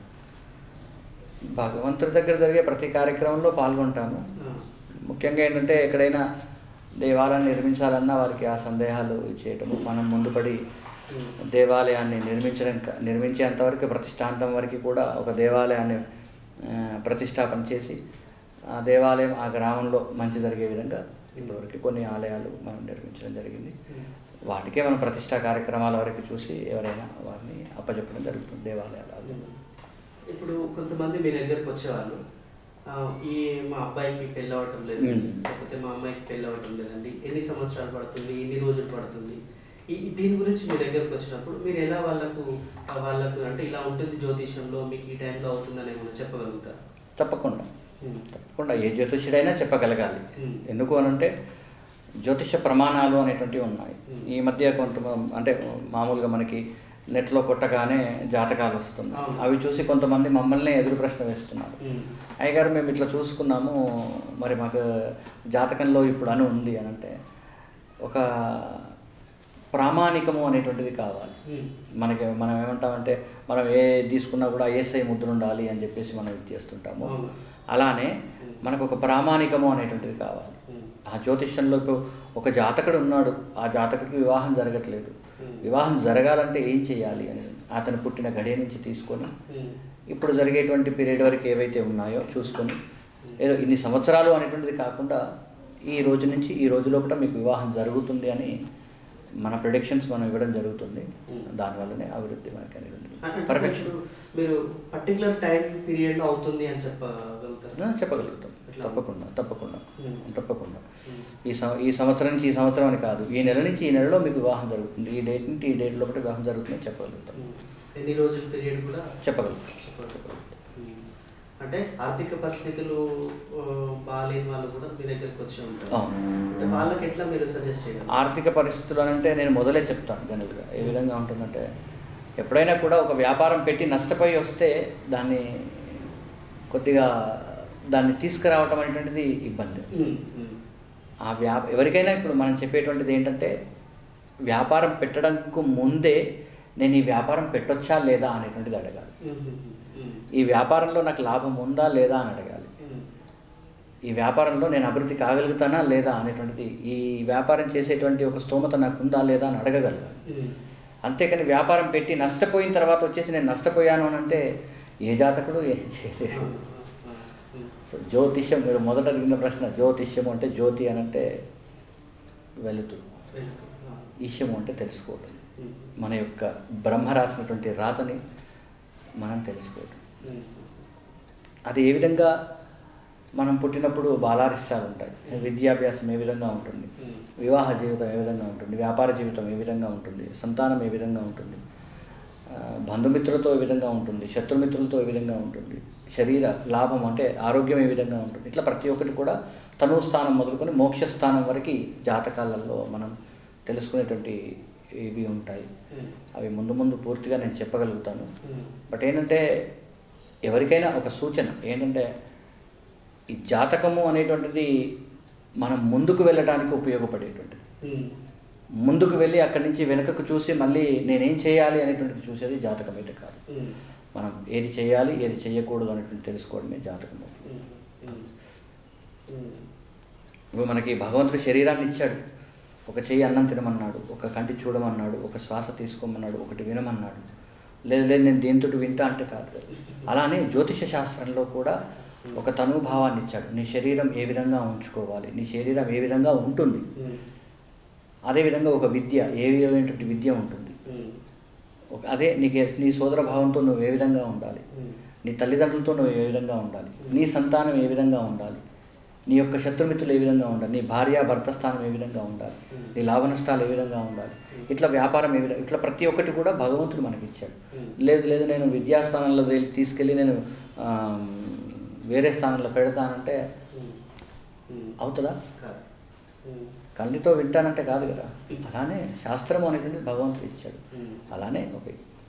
భగవంతుడి దగ్గర జరిగే ప్రతి కార్యక్రమంలో పాల్గొంటాము ఆ, ముఖ్యంగా ఏంటంటే ఎక్కడైనా దేవాలయాన్ని నిర్మించాలన్నా వారికి ఆ సందేహాలు చేయటము మనం ముందుపడి ఉమ్, దేవాలయాన్ని నిర్మించడం క- నిర్మించేంతవరకు ప్రతిష్టాంతం వరకు కూడా ఒక దేవాలయాన్ని ఆ, ప్రతిష్టాపన చేసి ఆ దేవాలయం ఆ గ్రామంలో మంచి జరిగే విధంగా ఇప్పటివరకు కొన్ని ఆలయాలు మనం నిర్మించడం జరిగింది ఉమ్, వాటికే మనం ప్రతిష్టా కార్యక్రమాల వరకు చూసి ఎవరైనా వారిని అప్పచెప్పడం జరుగుతుంది దేవాలయాలు ఉమ్. ఇప్పుడు కొంతమంది మీ దగ్గరకు వచ్చేవాళ్ళు ఆ, ఈ మా అబ్బాయికి పెళ్ళి అవ్వటం లేదు ఉమ్. లేకపోతే మా అమ్మాయికి పెళ్ళి అవ్వటం లేదండి ఎన్ని సంవత్సరాలు పడుతుంది ఎన్ని రోజులు పడుతుంది ఈ ఈ దీని గురించి మీ దగ్గరకు వచ్చినప్పుడు మీరు ఎలా వాళ్ళకు ఆ, వాళ్ళకు అంటే ఇలా ఉంటుంది జ్యోతిషంలో మీకు ఈ టైంలో అవుతుందని ఏమైనా చెప్పగలుగుతారు తప్పకుండా తప్పకుండా ఏ జ్యోతిష్యుడైనా చెప్పగలగాలి Hmm. ఎందుకు అనంటే జ్యోతిష ప్రమాణాలు అనేటువంటివి ఉన్నాయి Hmm. ఈ మధ్య కొంత అంటే మామూలుగా మనకి నెట్లో కొట్టగానే జాతకాలు వస్తున్నాయి అవును. అవి చూసి కొంతమంది మమ్మల్ని ఎదురు ప్రశ్న వేస్తున్నారు అయ్యగారు మేము ఇట్లా చూసుకున్నాము మరి మాకు జాతకంలో ఇప్పుడు అని ఉంది అని అంటే ఒక ప్రామాణికము అనేటువంటిది కావాలి మనకి మనం ఏమంటామంటే మనం ఏ తీసుకున్నా కూడా ఏసఐ ముద్ర ఉండాలి అని చెప్పేసి మనం ఇది చేస్తుంటాము అవును. అలానే మనకు ఒక ప్రామాణికము అనేటువంటిది కావాలి ఆ జ్యోతిష్యంలో ఇప్పుడు ఒక జాతకుడు ఉన్నాడు ఆ జాతకుడికి వివాహం జరగట్లేదు Hmm. వివాహం జరగాలంటే ఏం చేయాలి అని అతను పుట్టిన గడియ నుంచి తీసుకొని ఇప్పుడు జరిగేటువంటి పీరియడ్ వరకు ఏవైతే ఉన్నాయో చూసుకొని ఏదో ఇన్ని సంవత్సరాలు అనేటువంటిది కాకుండా ఈ రోజు నుంచి ఈ రోజు లోపల మీకు వివాహం జరుగుతుంది అని మన ప్రొడిక్షన్స్ మనం ఇవ్వడం జరుగుతుంది Hmm. దానివల్లనే అభివృద్ధి మనకి అనేది అంటే పర్ఫెక్షన్ ఇప్పుడు మీరు పర్టికులర్ టైం పీరియడ్ లో అవుతుంది అని చెప్పగలుగుతారు చెప్పగలుగుతాం ఎట్లా? తప్పకుండా తప్పకుండా Hmm. తప్పకుండా Hmm. ఈ సం ఈ సంవత్సరం నుంచి ఈ సంవత్సరం అని కాదు ఈ నెల నుంచి ఈ నెలలో మీకు వివాహం జరుగుతుంది ఈ డేట్ నుంచి ఈ డేట్ లోపల వివాహం జరుగుతుందని చెప్పగలుగుతాం ఉమ్. ఎన్ని రోజుల పీరియడ్ కూడా చెప్పగలుగుతాం చెప్పగలుగుతాం. ఉమ్. అంటే ఆర్థిక పరిస్థితులు ఆ, బాగాలేని వాళ్ళు కూడా మీ దగ్గరకు వచ్చి ఉంటారు అవును. అంటే వాళ్ళకి ఎట్లా మీరు సజెస్ట్ చేయాలి ఆర్థిక పరిస్థితులు అని అంటే నేను మొదలే చెప్తాను జనరల్గా ఏ విధంగా ఉంటుందంటే ఎప్పుడైనా కూడా ఒక వ్యాపారం పెట్టి నష్టపోయి వస్తే దాన్ని కొద్దిగా దాన్ని తీసుకురావటం అనేటువంటిది ఇబ్బంది ఆ వ్యా ఎవరికైనా ఇప్పుడు మనం చెప్పేటువంటిది ఏంటంటే వ్యాపారం పెట్టడానికి ముందే నేను ఈ వ్యాపారం పెట్టొచ్చా లేదా అనేటువంటిది అడగాలి ఈ వ్యాపారంలో నాకు లాభం ఉందా లేదా అని అడగాలి ఈ వ్యాపారంలో నేను అభివృద్ధి కాగలుగుతానా లేదా అనేటువంటిది ఈ వ్యాపారం చేసేటువంటి ఒక స్తోమత నాకు ఉందా లేదా అని అడగగలగాలి అంతేకాని వ్యాపారం పెట్టి నష్టపోయిన తర్వాత వచ్చేసి నేను నష్టపోయాను అని అంటే ఏ జాతకుడు ఏం చేయలేడు సో జ్యోతిష్యం మీరు మొదట అడిగిన ప్రశ్న జ్యోతిష్యం అంటే జ్యోతి అని అంటే వెలుతురు ఈశ్యము అంటే తెలుసుకోవటం మన యొక్క బ్రహ్మ రాసినటువంటి రాతని మనం తెలుసుకోవటం అది ఏ విధంగా మనం పుట్టినప్పుడు బాలారిష్టాలు ఉంటాయి విద్యాభ్యాసం ఏ విధంగా ఉంటుంది వివాహ జీవితం ఏ విధంగా ఉంటుంది వ్యాపార జీవితం ఏ విధంగా ఉంటుంది సంతానం ఏ విధంగా ఉంటుంది ఆ, బంధుమిత్రులతో ఏ విధంగా ఉంటుంది శత్రుమిత్రులతో ఏ విధంగా ఉంటుంది శరీర లాభం అంటే ఆరోగ్యం ఏ విధంగా ఉంటుంది ఇట్లా ప్రతి ఒక్కటి కూడా తను స్థానం మొదలుకొని మోక్ష స్థానం వరకు జాతకాలలో మనం తెలుసుకునేటువంటి ఇవి ఉంటాయి ఉమ్, అవి ముందు ముందు పూర్తిగా నేను చెప్పగలుగుతాను ఉమ్, బట్ ఏంటంటే ఎవరికైనా ఒక సూచన ఏంటంటే ఈ జాతకము అనేటువంటిది మనం ముందుకు వెళ్ళడానికి ఉపయోగపడేటువంటిది ఉమ్, ముందుకు వెళ్ళి అక్కడి నుంచి వెనుకకు చూసి మళ్ళీ నేనేం చేయాలి అనేటువంటిది చూసేది జాతకం అయితే కాదు ఉమ్, మనం ఏది చేయాలి ఏది చేయకూడదు అనేటువంటి తెలుసుకోవడమే జాతకము ఉమ్, ఉమ్, ఉమ్, ఇప్పుడు మనకి భగవంతుడు శరీరాన్ని ఇచ్చాడు ఒక చెయ్యి అన్నం తినమన్నాడు ఒక కంటి చూడమన్నాడు ఒక శ్వాస తీసుకోమన్నాడు ఒకటి వినమన్నాడు లేదు లేదు నేను దేంతో వింటా అంటే కాదు కదా అలానే జ్యోతిష శాస్త్రంలో కూడా ఒక తనుభావాన్ని ఇచ్చాడు నీ శరీరం ఏ విధంగా ఉంచుకోవాలి నీ శరీరం ఏ విధంగా ఉంటుంది ఉమ్, అదేవిధంగా ఒక విద్య ఏ విధమైనటువంటి విద్య ఉంటుంది ఉమ్, ఒక అదే నీకు నీ సోదర భావంతో నువ్వు ఏ విధంగా ఉండాలి ఉమ్, నీ తల్లిదండ్రులతో నువ్వు ఏ విధంగా ఉండాలి నీ సంతానం ఏ విధంగా ఉండాలి నీ యొక్క శత్రుమిత్రులు ఏ విధంగా ఉండాలి నీ భార్య భర్త స్థానం ఏ విధంగా ఉండాలి నీ లాభ నష్టాలు ఏ విధంగా ఉండాలి ఇట్లా వ్యాపారం ఏ విధంగా ఇట్లా ప్రతి ఒక్కటి కూడా భగవంతుడు మనకి ఇచ్చాడు ఉమ్. లేదు లేదు నేను విద్యాస్థానంలో వెళ్ళి తీసుకెళ్ళి నేను ఆ, వేరే స్థానంలో పెడతానంటే ఉమ్, ఉమ్, అవుతుందా కాదు. ఉమ్, కళ్ళుతో వింటానంటే కాదు కదా అలానే శాస్త్రం అనేటువంటిది భగవంతుడు ఇచ్చాడు ఉమ్. అలానే ఒక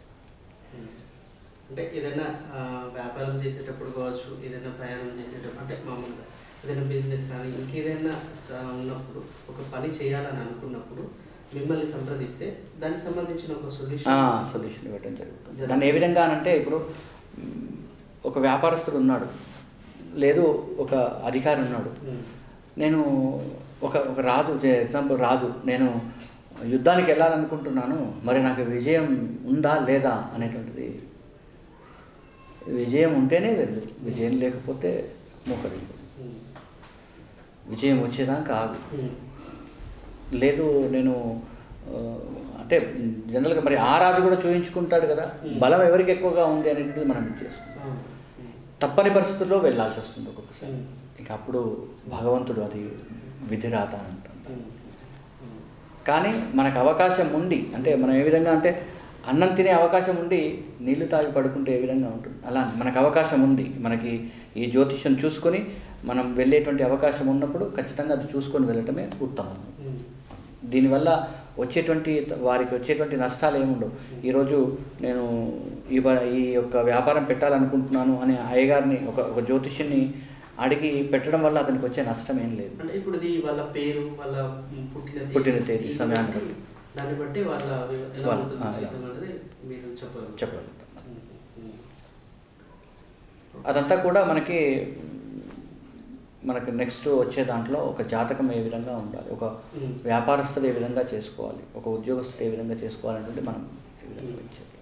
అంటే ఏదైనా ఆ, వ్యాపారం చేసేటప్పుడు కావచ్చు ఏదైనా ప్రయాణం చేసేటప్పుడు అంటే మామూలుగా ఏదైనా బిజినెస్ కానీ ఇంకేదైనా ఆ, ఉన్నప్పుడు ఒక పని చేయాలని అనుకున్నప్పుడు మిమ్మల్ని సంప్రదిస్తే దానికి సంబంధించిన ఒక సొల్యూషన్ సొల్యూషన్ ఇవ్వడం జరుగుతుంది జరుగుతుంది. దాన్ని ఏ విధంగా అంటే ఇప్పుడు మ్, ఒక వ్యాపారస్తుడు ఉన్నాడు లేదు ఒక అధికారి ఉన్నాడు నేను ఒక ఒక రాజు ఎగ్జాంపుల్ రాజు నేను యుద్ధానికి వెళ్ళాలనుకుంటున్నాను మరి నాకు విజయం ఉందా లేదా అనేటువంటిది విజయం ఉంటేనే వెళ్ళు విజయం లేకపోతే మోకరిల్లు విజయం వచ్చేదాకా ఆగు లేదు నేను ఆ, అంటే జనరల్గా మరి ఆ రాజు కూడా చూపించుకుంటాడు కదా Hmm. బలం ఎవరికి ఎక్కువగా ఉంది అనేటువంటిది మనం చేసుకుంటాం తప్పని పరిస్థితుల్లో వెళ్ళాల్సి వస్తుంది ఒక్కొక్కసారి Hmm. ఇక అప్పుడు భగవంతుడు అది విధిరాత అంటాం కానీ మనకు అవకాశం ఉండి అంటే మనం ఏ విధంగా అంటే అన్నం తినే అవకాశం ఉండి నీళ్లు తాగి పడుకుంటే ఏ విధంగా ఉంటుంది అలా మనకు అవకాశం ఉంది మనకి ఈ జ్యోతిష్యం చూసుకొని మనం వెళ్ళేటువంటి అవకాశం ఉన్నప్పుడు ఖచ్చితంగా అది చూసుకొని వెళ్ళటమే ఉత్తమం దీనివల్ల వచ్చేటువంటి వారికి వచ్చేటువంటి నష్టాలు ఏముండవు ఈరోజు నేను ఈ ప- ఈ యొక్క వ్యాపారం పెట్టాలనుకుంటున్నాను అని అయ్యగారిని ఒక ఒక జ్యోతిష్యుని అడిగి పెట్టడం వల్ల అతనికి వచ్చే నష్టం ఏం లేదు అంటే ఇప్పుడు ఇది వాళ్ళ పేరు వాళ్ళ పుట్టిన పుట్టిన తేదీ, సమయాన్ని బట్టి. దాన్ని బట్టి వాళ్ళ ఎలా వాళ్ళ- ఉంటుంది ఆ, ఎలా. జీవితం అనేది మీరు చెప్పగలరు చెప్పగలుగుతాం ఉమ్, ఉమ్. అదంతా కూడా మనకి మనకి నెక్స్ట్ వచ్చే దాంట్లో ఒక జాతకం ఏ విధంగా ఉండాలి ఒక ఉమ్. వ్యాపారస్తులు ఏ విధంగా చేసుకోవాలి ఒక ఉద్యోగస్తులు ఏ విధంగా చేసుకోవాలనేది మనం ఏ విధంగా ఇచ్చేది